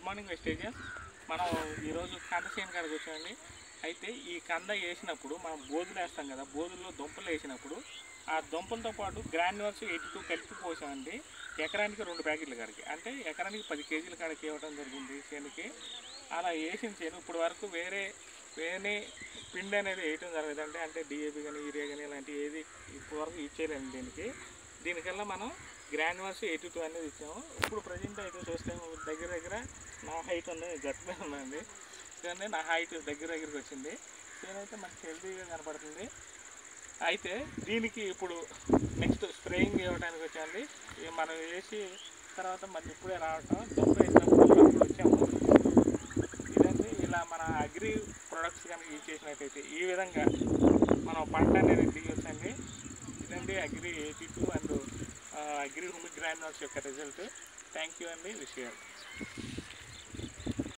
good morning wastage మనం ఈరోజు కంద చేను కాడికి వచ్చామండి అయితే ఈ కంద వేసినప్పుడు మనం బోధులు వేస్తాం కదా బోధుల్లో దుంపలు వేసినప్పుడు ఆ దుంపలతో పాటు గ్రాన్యువల్స్ ఎయిటీ టూ కలిపి పోసామండి ఎకరానికి రెండు ప్యాకెట్ల కాడికి అంటే ఎకరానికి పది కేజీల కాడికి ఇవ్వడం జరిగింది చేనుకి అలా వేసిన చేను ఇప్పుడు వరకు వేరే వేరే పిండి అనేది వేయటం జరగదండి అంటే డిఏపి కానీ యూరియా కానీ ఇలాంటి ఏది ఇప్పుడు వరకు ఇచ్చేయలేము దీనికి దీనికల్లా మనం గ్రాన్యువల్స్ ఎయిటీ టూ అనేది ఇచ్చాము ఇప్పుడు ప్రజెంట్ అయితే చూస్తే దగ్గర దగ్గర నా హైట్ ఉంది గట్ మీద ఉందండి చూడండి నా హైట్ దగ్గర దగ్గరికి వచ్చింది నేనైతే మంచి హెల్తీగా కనపడుతుంది అయితే దీనికి ఇప్పుడు నెక్స్ట్ స్ప్రేయింగ్ ఇవ్వడానికి వచ్చాండి ఇక మనం వేసి తర్వాత మళ్ళీ ఇప్పుడే రావటం దుంప వేసినప్పుడు అప్పుడు వచ్చాము ఇదండి ఇలా మన అగ్రి ప్రొడక్ట్స్ కనుక యూజ్ చేసినట్టయితే ఈ విధంగా మనం పంట అనేది తీయొచ్చండి ఇదండి agri eighty two and agri humic granules యొక్క రిజల్ట్ థ్యాంక్ యూ అండి విషయాలు